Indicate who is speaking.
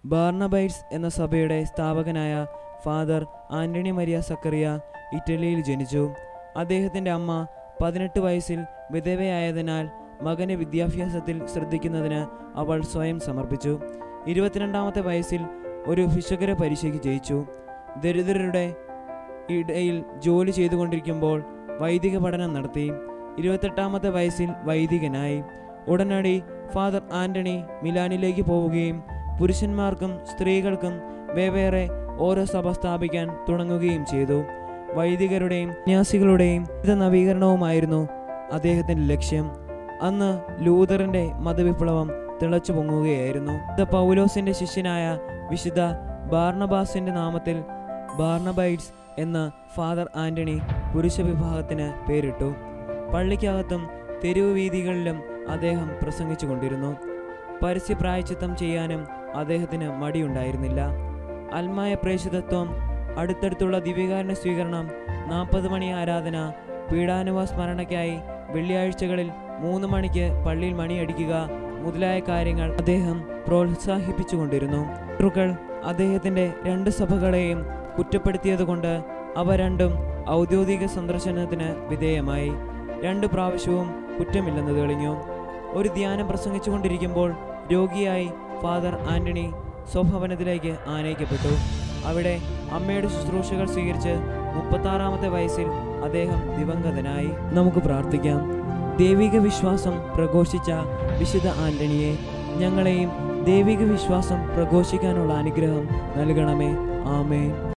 Speaker 1: ബാർണബൈറ്റ്സ് എന്ന സഭയുടെ സ്ഥാപകനായ ഫാദർ ആന്റണി മരിയ സക്കറിയ ഇറ്റലിയിൽ ജനിച്ചു അദ്ദേഹത്തിൻ്റെ അമ്മ പതിനെട്ട് വയസ്സിൽ വിധവയായതിനാൽ മകനെ വിദ്യാഭ്യാസത്തിൽ ശ്രദ്ധിക്കുന്നതിന് അവൾ സ്വയം സമർപ്പിച്ചു ഇരുപത്തിരണ്ടാമത്തെ വയസ്സിൽ ഒരു ഭിഷകര പരീക്ഷയ്ക്ക് ജയിച്ചു ദരിദ്രരുടെ ഇടയിൽ ജോലി ചെയ്തുകൊണ്ടിരിക്കുമ്പോൾ വൈദിക പഠനം നടത്തി ഇരുപത്തെട്ടാമത്തെ വയസ്സിൽ വൈദികനായി ഉടനടി ഫാദർ ആന്റണി മിലാനിലേക്ക് പോവുകയും പുരുഷന്മാർക്കും സ്ത്രീകൾക്കും വെവ്വേറെ ഓരോ സഭ സ്ഥാപിക്കാൻ തുടങ്ങുകയും ചെയ്തു വൈദികരുടെയും സന്യാസികളുടെയും ഇത് നവീകരണവുമായിരുന്നു അദ്ദേഹത്തിന്റെ ലക്ഷ്യം അന്ന് ലൂതറിന്റെ മതവിപ്ലവം തിളച്ചു പൊങ്ങുകയായിരുന്നു ഇത് പൗലോസിന്റെ ശിഷ്യനായ വിശുദ്ധ ബാർണബാസിന്റെ നാമത്തിൽ ബാർണബൈറ്റ്സ് എന്ന ഫാദർ ആന്റണി പുരുഷ വിഭാഗത്തിന് പേരിട്ടു പള്ളിക്കകത്തും തെരുവ് വീതികളിലും അദ്ദേഹം പ്രസംഗിച്ചു കൊണ്ടിരുന്നു പരസ്യ പ്രായച്ചിത്തം ചെയ്യാനും അദ്ദേഹത്തിന് മടിയുണ്ടായിരുന്നില്ല അൽമായ പ്രേഷിതത്വം അടുത്തടുത്തുള്ള ദിവ്യകാരുണ്യ സ്വീകരണം നാൽപ്പത് മണി ആരാധന പീഡാനുഭവ സ്മരണയ്ക്കായി വെള്ളിയാഴ്ചകളിൽ മൂന്ന് മണിക്ക് പള്ളിയിൽ മണിയടിക്കുക മുതലായ കാര്യങ്ങൾ അദ്ദേഹം പ്രോത്സാഹിപ്പിച്ചുകൊണ്ടിരുന്നു ശത്രുക്കൾ അദ്ദേഹത്തിന്റെ രണ്ട് സഭകളെയും കുറ്റപ്പെടുത്തിയതുകൊണ്ട് അവ രണ്ടും ഔദ്യോഗിക സന്ദർശനത്തിന് വിധേയമായി രണ്ട് പ്രാവശ്യവും കുറ്റമില്ലെന്ന് തെളിഞ്ഞു ഒരു ധ്യാനം പ്രസംഗിച്ചുകൊണ്ടിരിക്കുമ്പോൾ രോഗിയായി ഫാദർ ആന്റണി സ്വഭവനത്തിലേക്ക് ആനയിക്കപ്പെട്ടു അവിടെ അമ്മയുടെ ശുശ്രൂഷകൾ സ്വീകരിച്ച് മുപ്പത്താറാമത്തെ വയസ്സിൽ അദ്ദേഹം ദിവംഗതനായി നമുക്ക് പ്രാർത്ഥിക്കാം ദൈവിക വിശ്വാസം പ്രഘോഷിച്ച വിശുദ്ധ ആന്റണിയെ ഞങ്ങളെയും ദൈവിക വിശ്വാസം പ്രഘോഷിക്കാനുള്ള അനുഗ്രഹം നൽകണമേ ആമേൻ